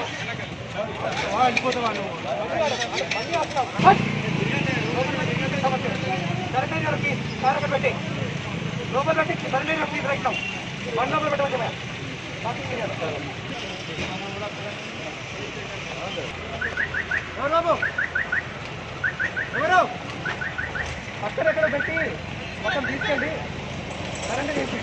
పెట్టి లోపల పెట్టి సరైన తీసుకురాం బండి లోపల పెట్టవచ్చు ఎవరు బాబు ఎవరు అక్కడెక్కడ పెట్టి మొత్తం తీసుకెళ్ళి కరెంట్ చేసి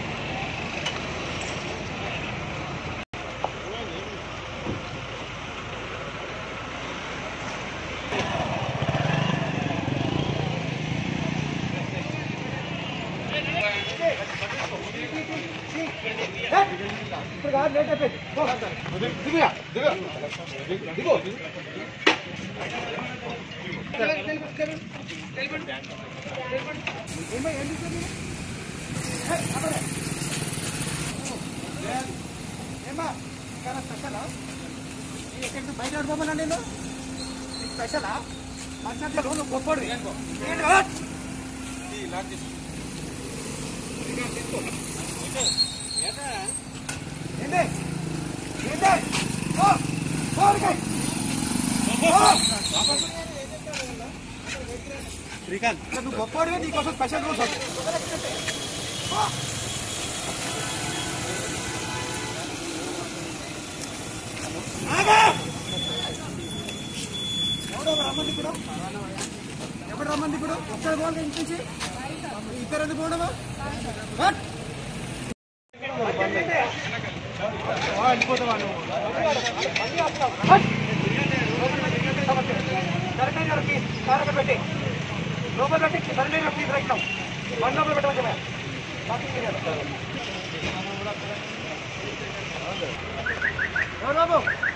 ఇప్పుడు కాదు లేట్ అయిపోయింది పో. దిగురా, దిగు. దిగు. ఏమ్మా, ఏం తీసుకుంది? ఏ, అక్కడే. ఏమ్మా, ఇక్కడ స్పెషలా? ఈ ఎక్కడికి బయట ఆడుకోమనండి నేను ఈ స్పెషలా మధ్యాహ్నం నువ్వు గొప్పడు ఏంటి రా? ఏంటి ఏంటి ఓ, ఓడికాయ్. శ్రీకాంత్ నువ్వు గొప్పవాడివే నీకోసం స్పెషల్ రూల్స్ ఎవడో రమ్మంది ఇప్పుడు ఎవడు రమ్మంది ఇప్పుడు ఒక్కడు పోవాలి ఇంటి నుంచి ఇద్దరు ఎందుకు పోవడమా వాట్? వెళ్ళిపోతావా నువ్వు వాట్? సరైన గారికి కారక పెట్టి లోపల పెట్టి సరైన తీసుకురాం బండి లోపల పెట్టవచ్చు ఎవరు బాబు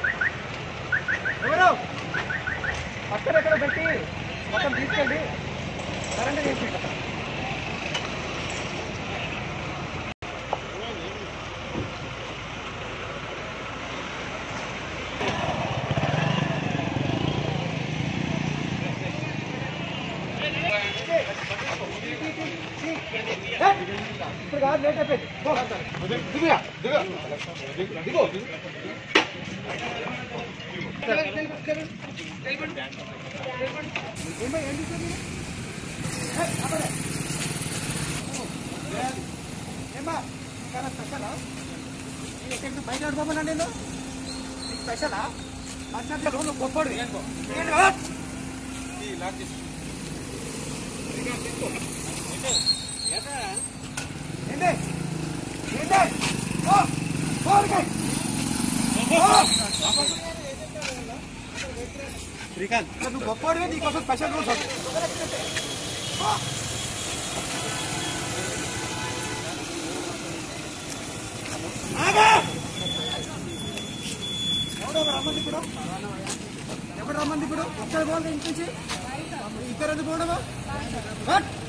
ఎవరు అక్కడెక్కడ పెట్టి మొత్తం తీసుకెళ్ళి కరెంట్ చేసి ఇప్పుడు కాదు లేట్ అయిపోయింది పో. దిగురా, దిగు. దిగు. ఏమ్మా, ఏం తీసుకుంది? ఏ, అక్కడే. ఏమ్మా, ఇక్కడ స్పెషలా? ఈ ఎక్కడికి బయట ఆడుకోమనండి నేను ఈ స్పెషలా మధ్యాహ్నం నువ్వు గొప్పడు ఏంటి రా? ఏంటి ఏంటి ఓ, ఓడికాయ్. ఓ. శ్రీకాంత్ నువ్వు గొప్పవాడివే నీకోసం స్పెషల్ రూల్స్ ఎవడో రమ్మంది ఇప్పుడు ఎవడు రమ్మంది ఇప్పుడు ఒక్కడు పోవాలి ఇంటి నుంచి ఇద్దరు ఎందుకు పోవడమా వాట్?